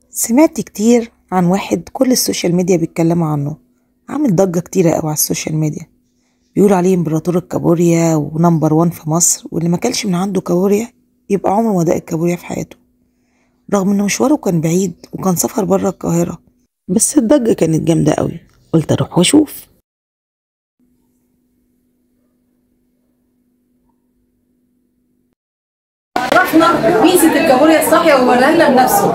سمعت كتير عن واحد كل السوشيال ميديا بيتكلموا عنه عامل ضجة كتيرة قوي على السوشيال ميديا بيقولوا عليه امبراطور الكابوريا ونمبر وان في مصر واللي ما كلش من عنده كابوريا يبقى عمره ما داق الكابوريا في حياته رغم ان مشواره كان بعيد وكان سفر بره القاهرة بس الضجة كانت جامدة قوي قلت اروح واشوف عرفنا ميزه الكابوريا الصاحيه ووريها لنا بنفسه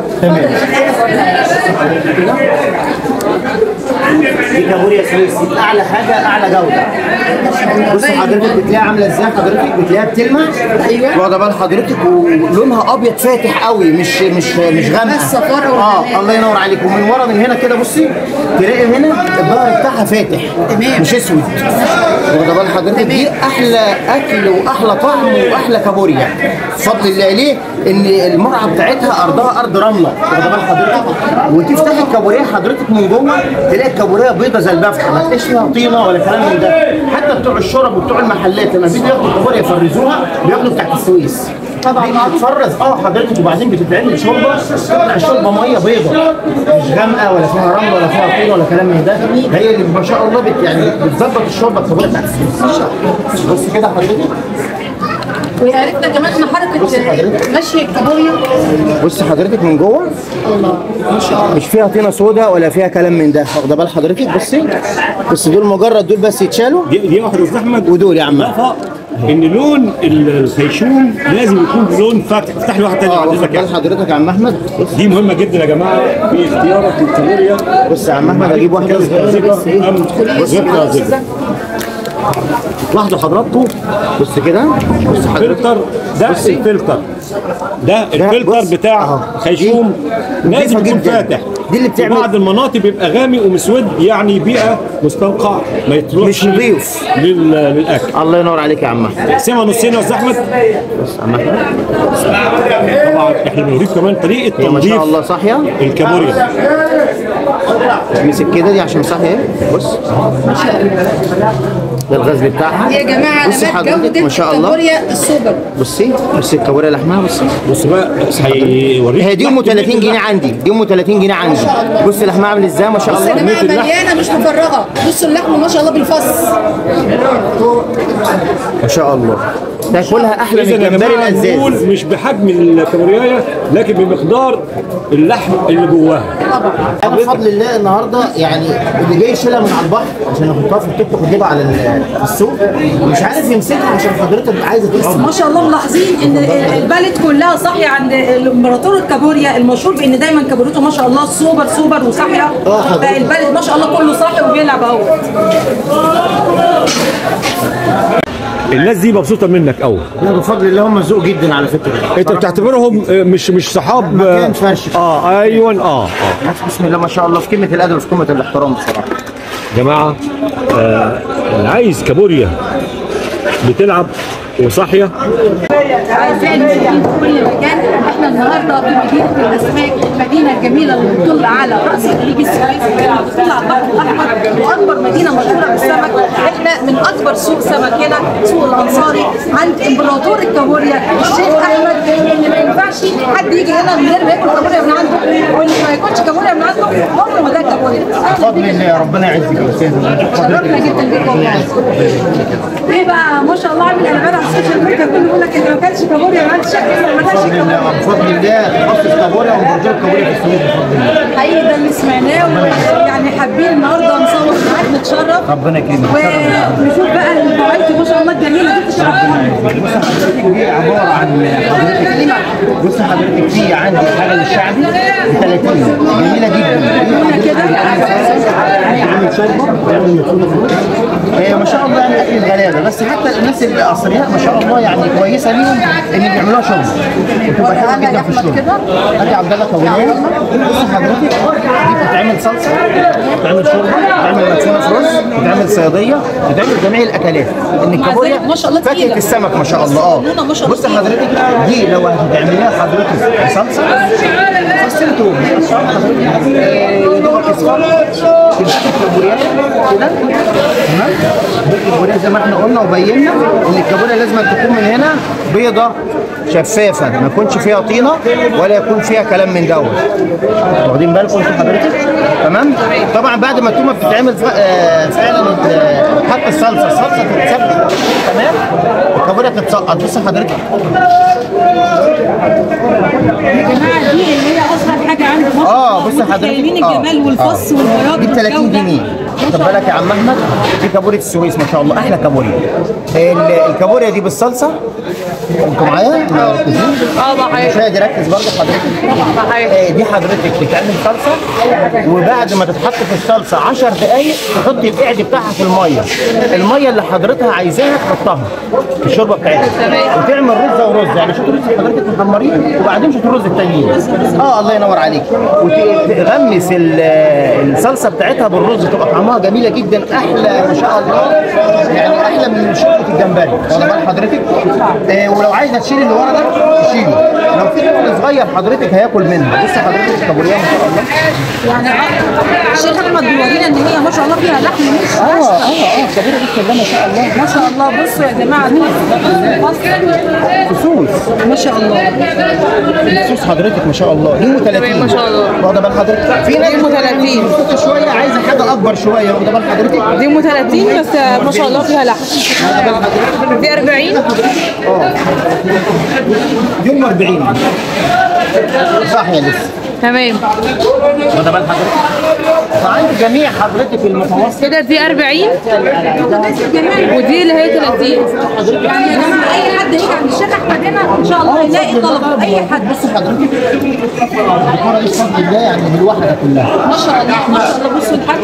دي كابوريا سويسي اعلى حاجه اعلى جوده بص حضرتك بتلاقيها عامله ازاي حضرتك بتلاقيها بتلمع أيوة. واخده بال حضرتك ولونها ابيض فاتح قوي مش مش مش غامقه بس صفارة اه والجمال. الله ينور عليك ومن ورا من هنا كده بصي تلاقي هنا الظهر بتاعها فاتح تمام. مش اسود واخده بال حضرتك دي احلى اكل واحلى طعم واحلى كابوريا بفضل الله ليه ان المرعى بتاعتها ارضها ارض رمله واخده بال حضرتك وتفتح الكابوريا حضرتك من جوه تلاقي الكابوريا بيضه زي البفتة ما تلاقيش فيها طينه ولا كلام من ده حتى بتوع الشرب وبتوع المحلات لما بيجوا ياخدوا الكابوريا يفرزوها بياخدوا بتاعت السويس طبعا بتتفرز اه حضرتك وبعدين بتتعمل شوربه تطلع الشوربه ميه بيضه مش غامقه ولا فيها رمل ولا فيها طين ولا كلام من ده هي اللي ما شاء الله بت يعني بتظبط الشوربه الكابوريا بتاعت السويس بص كده حضرتك وعرفنا كمان ان حركه مشي الكابوريا بص حضرتك من جوه الله ما شاء الله مش فيها طينه سودا ولا فيها كلام من ده واخده بال حضرتك بصي بس دول مجرد دول بس يتشالوا دي دي واحد يا استاذ احمد ودول يا عم اضافه ان لون الخيشوم لازم يكون لون فاتح افتح لي واحد تاني اه بعد واخد اذنك بال يعني. حضرتك يا عم احمد بص دي مهمه جدا يا جماعه في اختيارك للكابوريا بص يا عم احمد اجيب واحده طازجه ام غير طازجه لاحظوا حضراتكم بص كده بص حضرتك فلتر ده بصي. الفلتر ده بص. الفلتر بتاع أهو. خيشوم دي لازم نظيفة يكون جداً. فاتح دي اللي بتعمل- في بعض المناطق بيبقى غامق ومسود يعني بيئه مستنقع ما يتروحش مش نظيف. لل- للاكل الله ينور عليك يا عم احمد اقسمها نصين يا استاذ احمد بص يا عم احمد طبعا احنا بنوريك كمان طريقه هي ما تنظيف شاء الله صاحيه الكابوريا امسك كده دي عشان صاحيه اهي بص ده الغزل بتاعها يا جماعه بصي علامات حضرتك جوده ما شاء الله الكابوريا السوبر بصي بصي الكابوريا لحمها بصي بص بقى هيوريك هي دي ام لحم 30 جنيه اللحم. عندي دي ام 30 جنيه عندي بص لحمها عامل ازاي ما شاء بصوا يا الله جماعه اللحم. مليانه مش مفرغه بصوا اللحم ما شاء الله بالفص ما شاء الله تاكلها احلى من اذا يا الجمبري جماعه الازاز نقول مش بحجم الكابوريايه لكن بمقدار اللحم اللي جواها انا بفضل الله النهارده يعني اللي جاي يشيلها من على البحر عشان يحطها في التيك توك ويجيبها على ال- في السوق مش عارف يمسكها عشان حضرتك عايزه تقسم ما شاء الله ملاحظين ان البلد كلها صاحيه عند الامبراطور الكابوريا المشهور بان دايما كابوريته ما شاء الله سوبر سوبر وصاحيه آه حضرتك. فالبلد ما شاء الله كله صاحي وبيلعب اهو الناس دي مبسوطه منك قوي لا بفضل الله هم ذوق جدا على فكره انت بتعتبرهم آه، مش مش صحاب مكان فرش. اه ايوه اه اه ناس بسم الله ما شاء الله في قمه الادب وفي قمه الاحترام بصراحه جماعه آه اللي عايز كابوريا بتلعب وصاحيه اعزائي المشاهدين في كل مكان احنا النهارده في مدينه الاسماك المدينه الجميله اللي بتطل على راس خليج السويس بتطل على البحر الاحمر واكبر مدينه مشهوره بالسمك احنا من اكبر سوق سمك هنا سوق الانصاري عند امبراطور الكابوريا الشيخ احمد اللي ما ينفعش حد يجي هنا من غير ما ياكل كابوريا من عنده واللي ما ياكلش كابوريا من عنده عمره ما ده كابوريا اهلا بفضل بيك الله ربنا يعزك يا استاذ شرفنا جدا بيك والله ايه بقى ما شاء الله عامل قلبان على السوشيال ميديا كله يقول لك اللي ما كانش كابوريا ما عادش ما كانش بفضل الله بفضل الله تخصص كابوريا ومبرجول كابوريا في السويس بفضل الله حقيقي ده اللي سمعناه ويعني حابين النهارده نصور معاك نتشرف ربنا يكرمك ونشوف بقى الفواكه ما شاء الله الجميله دي تشرفنا بص حضرتك دي عباره عن حضرتك بص حضرتك في عندي حاجه للشعبي ب 30 جميله جدا كده عامل شوربه بيعمل مفروض فلوس آه، ما شاء الله يعني اكل الغلابه بس حتى الناس الاثرياء ما شاء الله يعني كويسه ليهم ان بيعملوها شوربه بتبقى حلوه جدا في الشوربه ادي عبد الله كويناوي بص حضرتك دي بتتعمل صلصه بتتعمل شوربه بتتعمل مدفونه في رز بتتعمل صياديه بتتعمل جميع الاكلات ان الكابوريا ما شاء الله فاكهه تقيلة. السمك ما شاء الله اه لونها ما شاء الله بص حضرتك دي لو هتعمليها حضرتك بصلصه فصين توم تقطعها حضرتك آه، يا دوبك اصفار تمسك الكابوريا كده تمام دي الكابوريا زي ما احنا قلنا وبينا ان الكابوريا لازم تكون من هنا بيضه شفافه ما يكونش فيها طينه ولا يكون فيها كلام من دوت واخدين بالكم انتوا حضرتك تمام طبعا بعد ما التومه بتتعمل ف- آه، فعلا ال- حط الصلصه الصلصه تتسبك تمام الكابوريا تتسقط بص حضرتك يا جماعه دي اللي هي اصغر حاجه عندي ما شاء اه الله. بص حضرتك متخيلين آه. الجمال والفص آه. والبياض دي ب 30 والجودة. جنيه ما خد شاء بالك يا عم احمد دي كابوريا السويس ما شاء الله احلى كابوريا ال- الكابوريا دي بالصلصه انتوا معايا مركزين اه بحيح مشاهد يركز برضه حضرتك بحيح آه، دي حضرتك بتعمل صلصه وبعد ما تتحط في الصلصه 10 دقائق تحط القعد بتاعها في الميه الميه اللي حضرتها عايزاها تحطها في الشوربه بتاعتها وتعمل رز ورز يعني شوط رز حضرتك محمرين وبعدين شوط الرز التانيين اه الله ينور عليك وتغمس ال- الصلصه بتاعتها بالرز تبقى طعمها جميله جدا احلى ما شاء الله يعني احلى من شوربه الجمبري واخد بال حضرتك آه ولو عايزه تشيل اللي ورا ده تشيله لو في طفل صغير حضرتك هياكل منها بص حضرتك الكابوريا ما شاء الله يعني الشيخ احمد بيورينا ان هي ما شاء الله فيها لحم مش اه اه اه الكابوريا بسم الله ما شاء الله ما شاء الله بصوا يا جماعه دي فصوص ما شاء الله فصوص حضرتك ما شاء الله دي ام 30 ما شاء الله. واخده بال حضرتك في ناس دي أم 30. بتبقى شويه عايزه حاجه اكبر شويه واخده بال حضرتك دي ام 30 بس ما شاء الله فيها لحم دي 40 دي ام 40 صح يا لسه تمام واخده بال حضرتك فعند جميع حضرتك المتوسط كده دي 40 ودي اللي هي 30 يعني يا جماعه اي حد يجي عند الشيخ احمد هنا ان شاء الله يلاقي طلب اي حد بص حضرتك الدكتوره دي بفضل الله يعني بالوحده كلها ما شاء الله ما شاء الله بصوا الحاج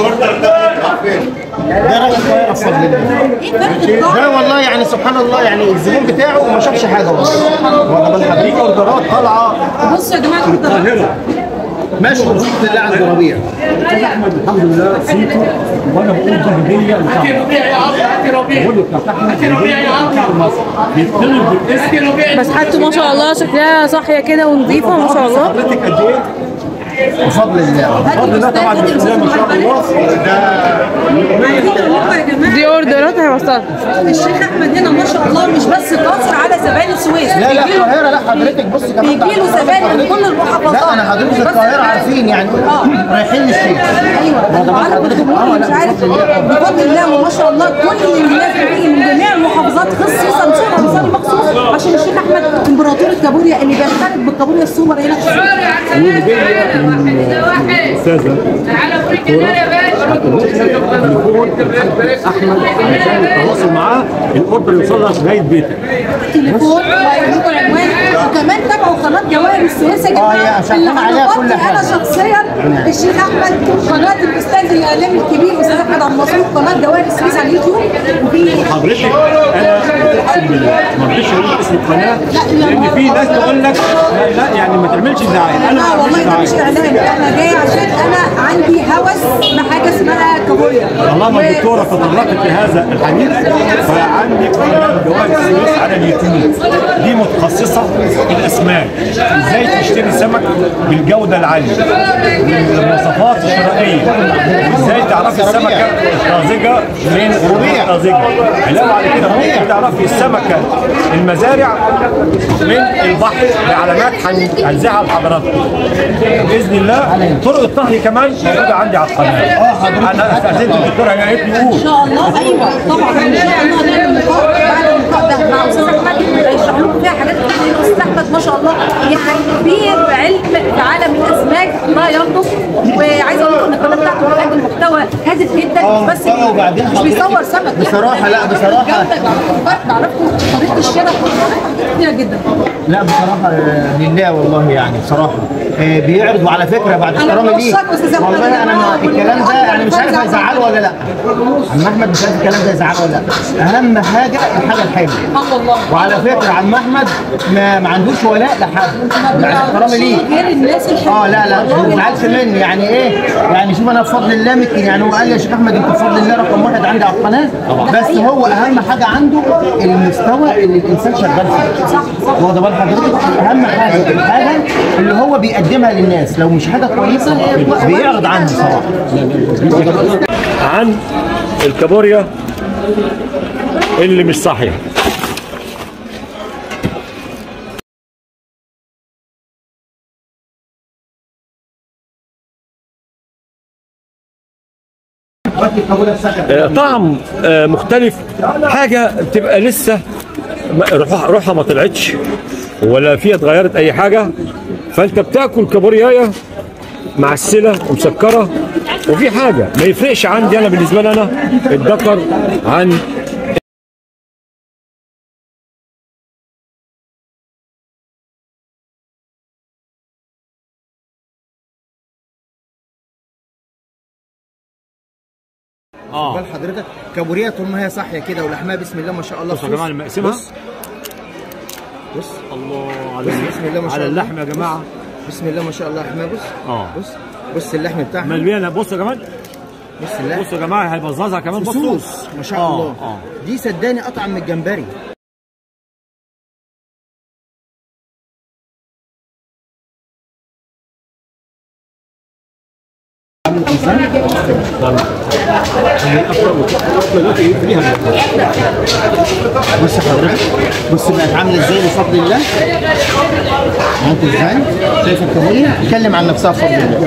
ده راجل صغير بفضل الله ايه فرق الضغط ده والله يعني سبحان الله يعني الزبون بتاعه ما شافش حاجه والله واخد بال حضرتك اوردرات طالعه بصوا يا جماعه الضغط القاهره ماشي بفضل الله عند ربيع احمد الحمد لله سيتو وانا بقول دي هديه لصاحبي بقول له بتاع احمد بيطلب بالاسم بس حاجته ما شاء الله شكلها صاحيه كده ونظيفه ما شاء الله حضرتك قد ايه؟ بفضل الله بفضل الله طبعا بسم الله ما شاء الله والله يا جماعه دي اوردرات هيوصلها الشيخ احمد هنا ما شاء الله مش بس قاصر على زبائن السويس لا لا بيجيله- القاهره لا حضرتك بص كمان بيجيله زبائن من كل المحافظات لا انا حضرتك مش بس القاهره القاهرة. عارفين يعني رايحين للشيخ ايوه انا عارف الجمهور مش عارف بفضل الله وما شاء الله كل الناس بتيجي من جميع المحافظات خصيصا صوره مثال مخصوص عشان الشيخ احمد امبراطور الكابوريا اللي بيعترف بالكابوريا السوبر هنا في السوق. استاذه احمد عشان التواصل معاه الاوردر يوصل لك لغايه بيتك تليفون ويجيبوا العنوان وكمان تابعوا قناه جواهر السويس يا آه، هي جماعه عشان اللي تكون عليها كل هنغطي انا حاجة. شخصيا الشيخ احمد قناه الاستاذ الاعلامي الكبير استاذ احمد عبد المنصور قناه جواهر السويس على اليوتيوب وفي حضرتك انا اقسم بالله ما رضيتش اقول اسم القناه لان في ناس تقول لك لا, لا يعني ما تعملش دعايه انا لا ما والله بعملش ده مش دعايه اعلان انا جاي عشان انا عندي هوس بحاجه اسمها كابوريا طالما و- الدكتوره تطرقت لهذا الحديث فعندي قناه جوال السويس على اليوتيوب دي متخصصه في الاسماك ازاي تشتري سمك بالجوده العاليه بالمواصفات الشرائيه وازاي تعرفي السمكه الطازجه من غير طازجه علاوه على كده ممكن تعرفي السمكه المزارع من البحر بعلامات هن- هنزعها لحضراتكم باذن الله طرق الطهي كمان موجوده عندي على القناه انا استاذنت الدكتوره هي قالت لي ان قول شاء الله ايوه طبعا ان شاء الله نعمل لقاء بعد اللقاء ده مع استاذ احمد هيشرح لكم فيها حاجات كتير استاذ احمد ما شاء الله يعني كبير علم في عالم الاسماك لا ينطق وعايزه اقول لكم ان القناه بتاعته بتقدم محتوى هادف جدا اه، مش بس محتوى وبعدين مش حضرتك- بيصور سمك بصراحة، لا، بصراحة. جودة، بعرفكم فرق، بعرفكم طريقه الشراء حاجات كتيره جدا لا بصراحة آه، لله والله يعني بصراحة آه، بيعرض وعلى فكرة بعد أنا احترامي ليه بوصلك أستاذ أحمد والله أنا ما والله الكلام ده يعني مش عارف والله هيزعله ولا لا عم أحمد مش عارف الكلام ده يزعله ولا لا أهم حاجة الحاجة الحلوة اه والله وعلى فكرة عم أحمد ما, ما عندوش ولاء لحد بعد احترامي ليه غير الناس الحلوه اه لا لا ما تزعلش مني يعني ايه يعني شوف انا بفضل الله ممكن يعني هو قال لي يا شيخ احمد انت بفضل الله رقم واحد عندي على القناه بس هو اهم حاجه عنده المستوى اللي الانسان شغال فيه واخد بال حضرتك اهم حاجه الحاجه اللي هو بيقدمها للناس لو مش حاجه كويسه بيعرض عنها صراحه عن الكابوريا اللي مش صاحيه آه، طعم آه، مختلف حاجه بتبقى لسه ما- روحها روحها ما طلعتش ولا فيها اتغيرت اي حاجه فانت بتاكل كابوريايه معسله ومسكره وفي حاجه ما يفرقش عندي انا بالنسبه لي انا الدكر عن اه بال حضرتك كابوريا طول ما هي صاحيه كده ولحمها بسم الله ما شاء الله بصوا يا جماعه لما اقسمها بص بص الله على بسم الله ما شاء على الله. اللحم يا جماعه بسم الله ما شاء الله لحمها بص اه بص بص اللحم بتاعها مليانه بصوا يا جماعه بص اللحم بصوا يا جماعه هيبظظها كمان بصوا صوص ما شاء آه، الله آه. دي صدقني اطعم من الجمبري بص حضرتك بص بقت عامله ازاي بفضل الله انت ازاي شايف الكابوريا اتكلم عن نفسها بفضل الله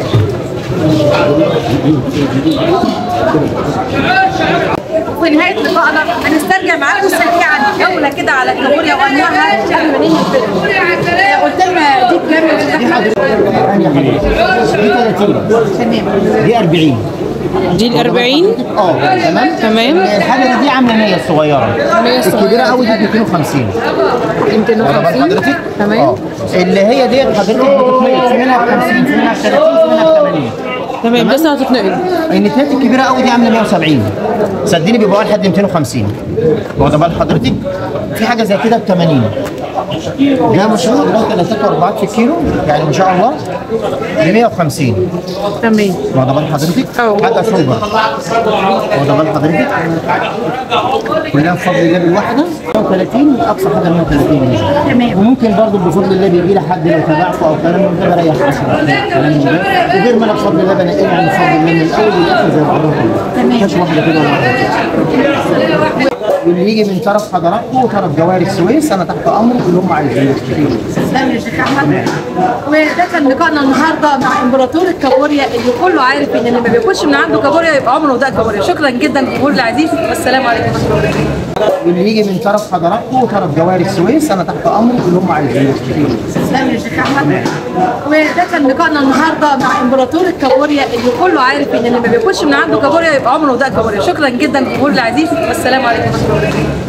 في نهايه لقائنا هنسترجع معاكم سريعا جوله كده على الكابوريا وانواعها قبل ما ننهي الفيلم. قلت لنا دي كام دي حضرتك ثانية حضرتك دي 30 تمام دي 40 دي ال 40 اه تمام تمام. الحاجه دي عامله 100 الصغيره 100 الصغيرة. الكبيره قوي دي 250 واخد بال 250 حضرتك تمام اه اللي هي ديت حضرتك بتتنقل في منها ب 50 في منها ب 30 في منها ب 80 تمام لسه هتتنقل النتات الكبيره قوي دي عامله 170 صدقني بيبقى لحد 250 واخد بال حضرتك في حاجه زي كده ب 80 ده مشهور ده ثلاثات واربعات في الكيلو يعني ما شاء الله ب 150 تمام واخد بال حضرتك أه. حاجه سوبر واخد بال حضرتك كلها بفضل الله بالواحده 130 اقصى حاجه 130 تمام. وممكن برضه بفضل الله بيجي لي حد لو تابعته او كلام من ده بريح 10 كلام من ده وغير ما انا بفضل الله بنقل عن بفضل الله من الاول للاخر زي بعضها كده ما فيهاش واحده كده ولا واحده واللي يجي من طرف حضراتكم وطرف جواري السويس انا تحت امرك اللي هم عايزينه تسلم يا شيخ احمد وده كان لقائنا النهارده مع امبراطور الكابوريا اللي كله عارف ان اللي ما بياكلش من عنده كابوريا يبقى عمره ده كابوريا شكرا جدا جمهور العزيز والسلام عليكم ورحمه الله وبركاته واللي يجي من طرف حضراتكم وطرف جواري السويس انا تحت امرك اللي هم عايزينه تسلم يا شيخ احمد وده كان لقائنا النهارده مع امبراطور الكابوريا اللي كله عارف ان اللي ما بياكلش من عنده كابوريا يبقى عمره ده كابوريا شكرا جدا جمهور العزيز والسلام عليكم ورحمه الله وبركاته